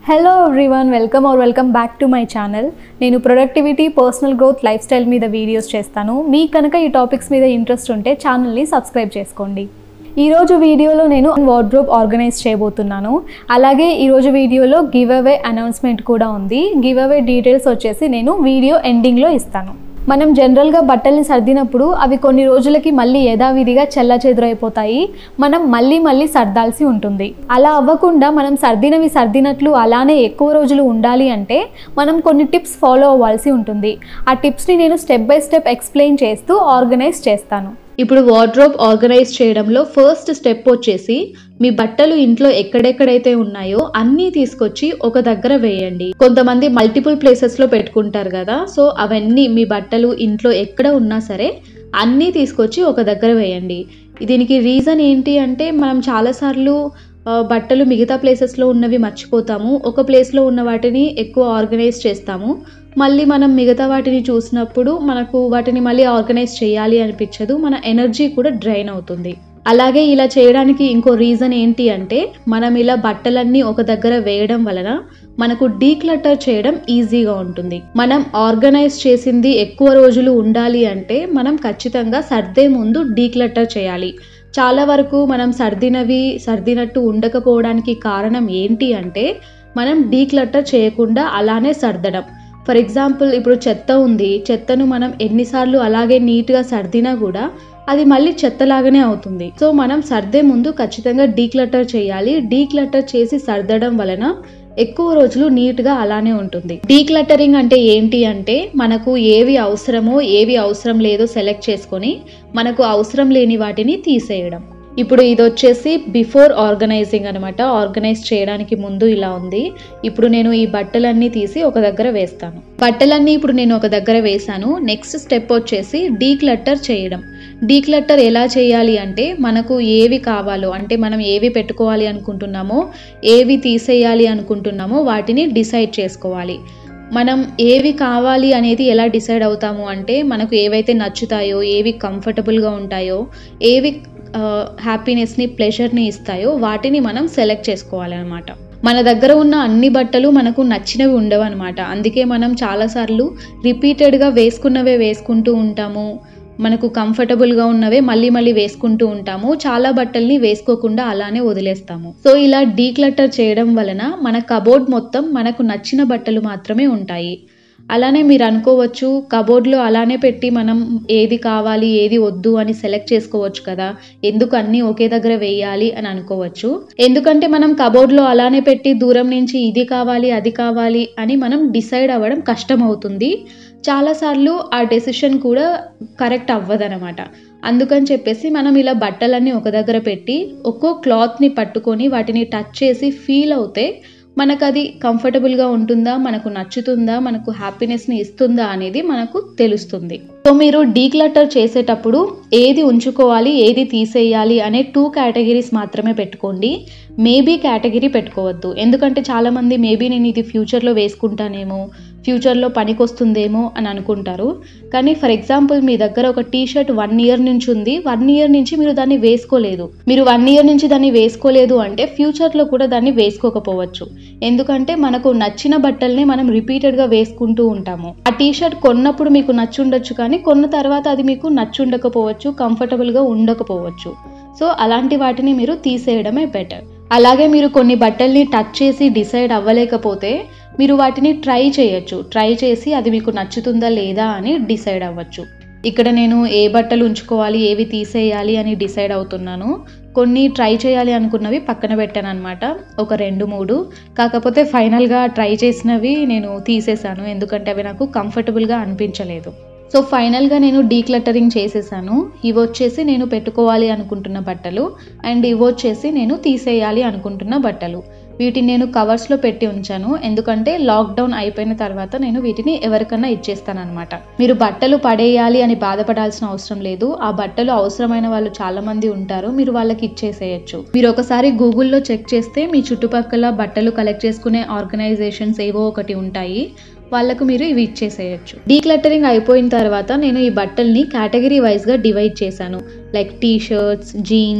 hello everyone welcome or welcome back to my channel నేను productivity personal growth lifestyle మీద videos చేస్తాను మీకు కనుక ఈ టాపిక్స్ మీద ఇంట్రెస్ట్ ఉంటే ఛానల్ని సబ్స్క్రైబ్ చేసుకోండి ఈరోజు వీడియోలో నేను వార్డ్రోబ్ ఆర్గనైజ్ చేయబోతున్నాను అలాగే ఈరోజు వీడియోలో గివ్ అవే అనౌన్స్మెంట్ కూడా ఉంది గివ్ అవే డీటెయిల్స్ వచ్చేసి నేను వీడియో ఎండింగ్లో ఇస్తాను మనం జనరల్గా బట్టల్ని సర్దినప్పుడు అవి కొన్ని రోజులకి మళ్ళీ యథావిధిగా చెల్ల చెదురైపోతాయి మనం మళ్ళీ మళ్ళీ సర్దాల్సి ఉంటుంది అలా అవ్వకుండా మనం సర్దినవి సర్దినట్లు అలానే ఎక్కువ రోజులు ఉండాలి అంటే మనం కొన్ని టిప్స్ ఫాలో అవ్వాల్సి ఉంటుంది ఆ టిప్స్ని నేను స్టెప్ బై స్టెప్ ఎక్స్ప్లెయిన్ చేస్తూ ఆర్గనైజ్ చేస్తాను ఇప్పుడు వార్డ్రోబ్ ఆర్గనైజ్ చేయడంలో ఫస్ట్ స్టెప్ వచ్చేసి మీ బట్టలు ఇంట్లో ఎక్కడెక్కడైతే ఉన్నాయో అన్నీ తీసుకొచ్చి ఒక దగ్గర వేయండి కొంతమంది మల్టిపుల్ ప్లేసెస్ లో పెట్టుకుంటారు కదా సో అవన్నీ మీ బట్టలు ఇంట్లో ఎక్కడ ఉన్నా సరే అన్నీ తీసుకొచ్చి ఒక దగ్గర వేయండి దీనికి రీజన్ ఏంటి అంటే మనం చాలాసార్లు ఆ, బట్టలు మిగతా ప్లేసెస్లో ఉన్నవి మర్చిపోతాము ఒక ప్లేస్లో ఉన్న వాటిని ఎక్కువ ఆర్గనైజ్ చేస్తాము మళ్ళీ మనం మిగతా వాటిని చూసినప్పుడు మనకు వాటిని మళ్ళీ ఆర్గనైజ్ చేయాలి అనిపించదు మన ఎనర్జీ కూడా డ్రైన్ అవుతుంది అలాగే ఇలా చేయడానికి ఇంకో రీజన్ ఏంటి అంటే మనం ఇలా బట్టలన్నీ ఒక దగ్గర వేయడం వలన మనకు డీక్లటర్ చేయడం ఈజీగా ఉంటుంది మనం ఆర్గనైజ్ చేసింది ఎక్కువ రోజులు ఉండాలి అంటే మనం ఖచ్చితంగా సర్దే ముందు డీక్లటర్ చేయాలి చాలా వరకు మనం సర్దినవి సర్దినట్టు ఉండకపోవడానికి కారణం ఏంటి అంటే మనం డీక్లటర్ చేయకుండా అలానే సర్దడం ఫర్ ఎగ్జాంపుల్ ఇప్పుడు చెత్త ఉంది చెత్తను మనం ఎన్నిసార్లు అలాగే నీట్గా సర్దినా కూడా అది మళ్ళీ చెత్తలాగానే అవుతుంది సో మనం సర్దే ముందు ఖచ్చితంగా డీక్లటర్ చేయాలి డీక్లటర్ చేసి సర్దడం వలన ఎక్కువ రోజులు నీట్గా అలానే ఉంటుంది డీక్లటరింగ్ అంటే ఏంటి అంటే మనకు ఏవి అవసరమో ఏవి అవసరం లేదో సెలెక్ట్ చేసుకొని మనకు అవసరం లేని వాటిని తీసేయడం ఇప్పుడు ఇది వచ్చేసి బిఫోర్ ఆర్గనైజింగ్ అనమాట ఆర్గనైజ్ చేయడానికి ముందు ఇలా ఉంది ఇప్పుడు నేను ఈ బట్టలన్నీ తీసి ఒక దగ్గర వేస్తాను బట్టలన్నీ ఇప్పుడు నేను ఒక దగ్గర వేసాను నెక్స్ట్ స్టెప్ వచ్చేసి డీక్లట్టర్ చేయడం డీక్లట్టర్ ఎలా చేయాలి అంటే మనకు ఏవి కావాలో అంటే మనం ఏవి పెట్టుకోవాలి అనుకుంటున్నామో ఏవి తీసేయాలి అనుకుంటున్నామో వాటిని డిసైడ్ చేసుకోవాలి మనం ఏవి కావాలి అనేది ఎలా డిసైడ్ అవుతాము అంటే మనకు ఏవైతే నచ్చుతాయో ఏవి కంఫర్టబుల్గా ఉంటాయో ఏవి హ్యాపీనెస్ని ప్లెజర్ని ఇస్తాయో వాటిని మనం సెలెక్ట్ చేసుకోవాలన్నమాట మన దగ్గర ఉన్న అన్ని బట్టలు మనకు నచ్చినవి ఉండవు అనమాట అందుకే మనం చాలాసార్లు రిపీటెడ్గా వేసుకున్నవే వేసుకుంటూ ఉంటాము మనకు కంఫర్టబుల్గా ఉన్నవే మళ్ళీ మళ్ళీ వేసుకుంటూ ఉంటాము చాలా బట్టల్ని వేసుకోకుండా అలానే వదిలేస్తాము సో ఇలా డీక్లటర్ చేయడం వలన మన కబోర్డ్ మొత్తం మనకు నచ్చిన బట్టలు మాత్రమే ఉంటాయి అలానే మీరు అనుకోవచ్చు కబోర్డ్లో అలానే పెట్టి మనం ఏది కావాలి ఏది వద్దు అని సెలెక్ట్ చేసుకోవచ్చు కదా ఎందుకు అన్నీ ఒకే దగ్గర వేయాలి అని అనుకోవచ్చు ఎందుకంటే మనం కబోర్డ్లో అలానే పెట్టి దూరం నుంచి ఇది కావాలి అది కావాలి అని మనం డిసైడ్ అవ్వడం కష్టం అవుతుంది చాలాసార్లు ఆ డెసిషన్ కూడా కరెక్ట్ అవ్వదనమాట అందుకని చెప్పేసి మనం ఇలా బట్టలన్నీ ఒక దగ్గర పెట్టి ఒక్కో క్లాత్ని పట్టుకొని వాటిని టచ్ చేసి ఫీల్ అవుతే మనకు అది కంఫర్టబుల్గా ఉంటుందా మనకు నచ్చుతుందా మనకు హ్యాపీనెస్ని ఇస్తుందా అనేది మనకు తెలుస్తుంది సో మీరు డీక్లటర్ చేసేటప్పుడు ఏది ఉంచుకోవాలి ఏది తీసేయాలి అనే టూ కేటగిరీస్ మాత్రమే పెట్టుకోండి మేబీ కేటగిరీ పెట్టుకోవద్దు ఎందుకంటే చాలామంది మేబీ నేను ఇది ఫ్యూచర్లో వేసుకుంటానేమో ఫ్యూచర్లో పనికొస్తుందేమో అని అనుకుంటారు కానీ ఫర్ ఎగ్జాంపుల్ మీ దగ్గర ఒక టీ షర్ట్ వన్ ఇయర్ నుంచి ఉంది వన్ ఇయర్ నుంచి మీరు దాన్ని వేసుకోలేదు మీరు వన్ ఇయర్ నుంచి దాన్ని వేసుకోలేదు అంటే ఫ్యూచర్లో కూడా దాన్ని వేసుకోకపోవచ్చు ఎందుకంటే మనకు నచ్చిన బట్టల్ని మనం రిపీటెడ్గా వేసుకుంటూ ఉంటాము ఆ టీ షర్ట్ కొన్నప్పుడు మీకు నచ్చుండొచ్చు కానీ కొన్న తర్వాత అది మీకు నచ్చుండకపోవచ్చు కంఫర్టబుల్గా ఉండకపోవచ్చు సో అలాంటి వాటిని మీరు తీసేయడమే బెటర్ అలాగే మీరు కొన్ని బట్టల్ని టచ్ చేసి డిసైడ్ అవ్వలేకపోతే మీరు వాటిని ట్రై చేయొచ్చు ట్రై చేసి అది మీకు నచ్చుతుందా లేదా అని డిసైడ్ అవ్వచ్చు ఇక్కడ నేను ఏ బట్టలు ఉంచుకోవాలి ఏవి తీసేయాలి అని డిసైడ్ అవుతున్నాను కొన్ని ట్రై చేయాలి అనుకున్నవి పక్కన పెట్టాను అనమాట ఒక రెండు మూడు కాకపోతే ఫైనల్గా ట్రై చేసినవి నేను తీసేశాను ఎందుకంటే అవి నాకు కంఫర్టబుల్గా అనిపించలేదు సో ఫైనల్గా నేను డీక్లటరింగ్ చేసేసాను ఇవి వచ్చేసి నేను పెట్టుకోవాలి అనుకుంటున్న బట్టలు అండ్ ఇవి వచ్చేసి నేను తీసేయాలి అనుకుంటున్న బట్టలు వీటిని నేను కవర్స్లో పెట్టి ఉంచాను ఎందుకంటే లాక్డౌన్ అయిపోయిన తర్వాత నేను వీటిని ఎవరికన్నా ఇచ్చేస్తానమాట మీరు బట్టలు పడేయాలి అని బాధపడాల్సిన అవసరం లేదు ఆ బట్టలు అవసరమైన వాళ్ళు చాలా మంది ఉంటారు మీరు వాళ్ళకి ఇచ్చేసేయచ్చు మీరు ఒకసారి గూగుల్లో చెక్ చేస్తే మీ చుట్టుపక్కల బట్టలు కలెక్ట్ చేసుకునే ఆర్గనైజేషన్స్ ఏవో ఒకటి ఉంటాయి వాళ్ళకు మీరు ఇవి ఇచ్చేసేయచ్చు డీక్లటరింగ్ అయిపోయిన తర్వాత నేను ఈ బట్టల్ని కేటగిరీ వైజ్గా డివైడ్ చేశాను like T shirts jeans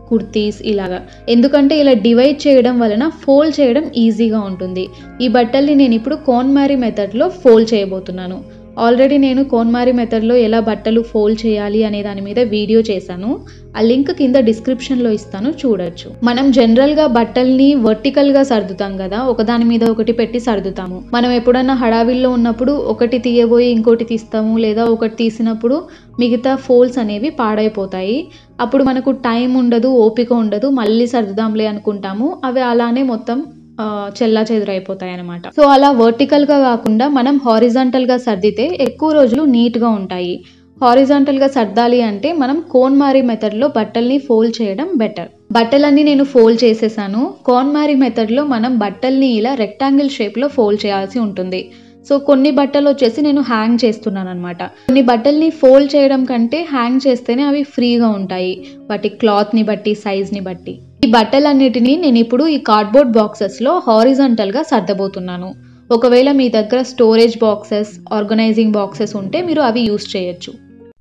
kurtis ఇలాగా ఎందుకంటే ఇలా డివైడ్ చేయడం వలన ఫోల్డ్ చేయడం ఈజీగా ఉంటుంది ఈ బట్టల్ని నేను ఇప్పుడు కోన్ మ్యారీ మెథడ్లో ఫోల్డ్ చేయబోతున్నాను ఆల్రెడీ నేను కోన్మారి మెథడ్లో ఎలా బట్టలు ఫోల్డ్ చేయాలి అనే దాని మీద వీడియో చేశాను ఆ లింక్ కింద డిస్క్రిప్షన్లో ఇస్తాను చూడొచ్చు మనం జనరల్గా బట్టల్ని వర్టికల్గా సర్దుతాం కదా ఒకదాని మీద ఒకటి పెట్టి సర్దుతాము మనం ఎప్పుడన్నా హడావిల్లో ఉన్నప్పుడు ఒకటి తీయబోయి ఇంకోటి తీస్తాము లేదా ఒకటి తీసినప్పుడు మిగతా ఫోల్డ్స్ అనేవి పాడైపోతాయి అప్పుడు మనకు టైం ఉండదు ఓపిక ఉండదు మళ్ళీ సర్దుదాంలే అనుకుంటాము అవి అలానే మొత్తం చెల్లా చెదురైపోతాయి అనమాట సో అలా వర్టికల్గా కాకుండా మనం హారిజాంటల్గా సర్దితే ఎక్కువ రోజులు నీట్గా ఉంటాయి హారిజాంటల్గా సర్దాలి అంటే మనం కోన్మారీ మెథడ్లో బట్టల్ని ఫోల్డ్ చేయడం బెటర్ బట్టలన్నీ నేను ఫోల్డ్ చేసేసాను కోన్మారీ మెథడ్లో మనం బట్టల్ని ఇలా రెక్టాంగిల్ షేప్లో ఫోల్డ్ చేయాల్సి ఉంటుంది సో కొన్ని బట్టలు వచ్చేసి నేను హ్యాంగ్ చేస్తున్నాను అనమాట కొన్ని బట్టల్ని ఫోల్డ్ చేయడం కంటే హ్యాంగ్ చేస్తేనే అవి ఫ్రీగా ఉంటాయి వాటి క్లాత్ని బట్టి సైజ్ని బట్టి ఈ బట్టలన్నిటినీ నేను ఇప్పుడు ఈ కార్డ్బోర్డ్ బాక్సెస్లో హారిజంటల్గా సర్దబోతున్నాను ఒకవేళ మీ దగ్గర స్టోరేజ్ బాక్సెస్ ఆర్గనైజింగ్ బాక్సెస్ ఉంటే మీరు అవి యూస్ చేయొచ్చు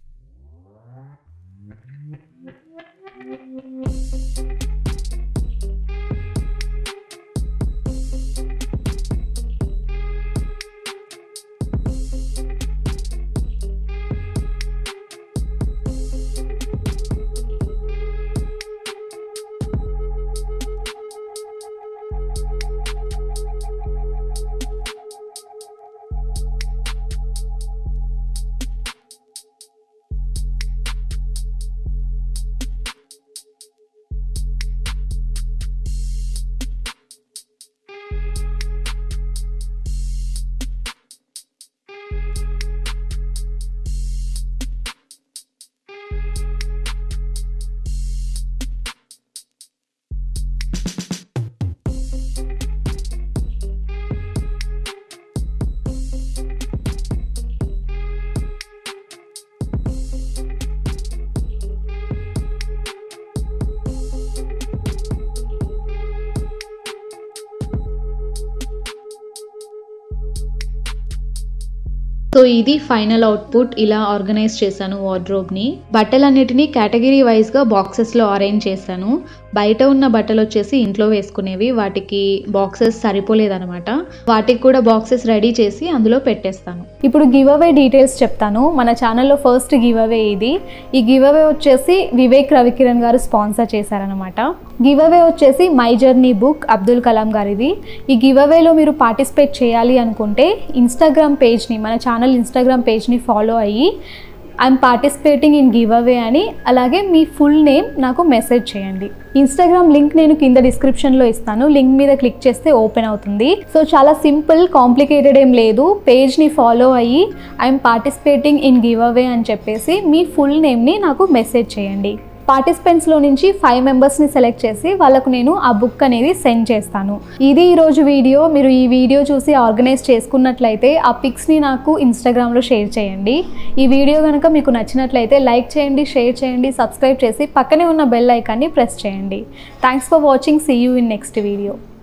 సో ఇది ఫైనల్ అవుట్పుట్ ఇలా ఆర్గనైజ్ చేశాను వార్డ్రోబ్ని బట్టలన్నిటినీ కేటగిరీ వైజ్గా బాక్సెస్లో అరేంజ్ చేశాను బయట ఉన్న బట్టలు వచ్చేసి ఇంట్లో వేసుకునేవి వాటికి బాక్సెస్ సరిపోలేదన్నమాట వాటికి కూడా బాక్సెస్ రెడీ చేసి అందులో పెట్టేస్తాను ఇప్పుడు గివ్ అవే డీటెయిల్స్ చెప్తాను మన ఛానల్లో ఫస్ట్ గివ్ అవే ఇది ఈ గివ్ అవే వచ్చేసి వివేక్ రవికిరణ్ గారు స్పాన్సర్ చేశారనమాట గివ్ అవే వచ్చేసి my journey book Abdul Kalam గారిది ఈ గివ్ అవేలో మీరు పార్టిసిపేట్ చేయాలి అనుకుంటే ఇన్స్టాగ్రామ్ పేజ్ని మన ఛానల్ ఇన్స్టాగ్రామ్ పేజ్ని ఫాలో అయ్యి I'm participating in giveaway అని అలాగే మీ ఫుల్ నేమ్ నాకు మెసేజ్ చేయండి ఇన్స్టాగ్రామ్ లింక్ నేను కింద డిస్క్రిప్షన్లో ఇస్తాను లింక్ మీద క్లిక్ చేస్తే ఓపెన్ అవుతుంది సో చాలా సింపుల్ కాంప్లికేటెడ్ ఏం లేదు పేజ్ని ఫాలో అయ్యి I'm participating in giveaway అని చెప్పేసి మీ ఫుల్ నేమ్ని నాకు మెసేజ్ చేయండి పార్టిసిపెంట్స్లో నుంచి ఫైవ్ మెంబర్స్ని సెలెక్ట్ చేసి వాళ్ళకు నేను ఆ బుక్ అనేది సెండ్ చేస్తాను ఇది ఈరోజు వీడియో మీరు ఈ వీడియో చూసి ఆర్గనైజ్ చేసుకున్నట్లయితే ఆ పిక్స్ని నాకు ఇన్స్టాగ్రామ్లో షేర్ చేయండి ఈ వీడియో కనుక మీకు నచ్చినట్లయితే లైక్ చేయండి షేర్ చేయండి సబ్స్క్రైబ్ చేసి పక్కనే ఉన్న బెల్ ఐకాన్ని ప్రెస్ చేయండి thanks for watching see you in next video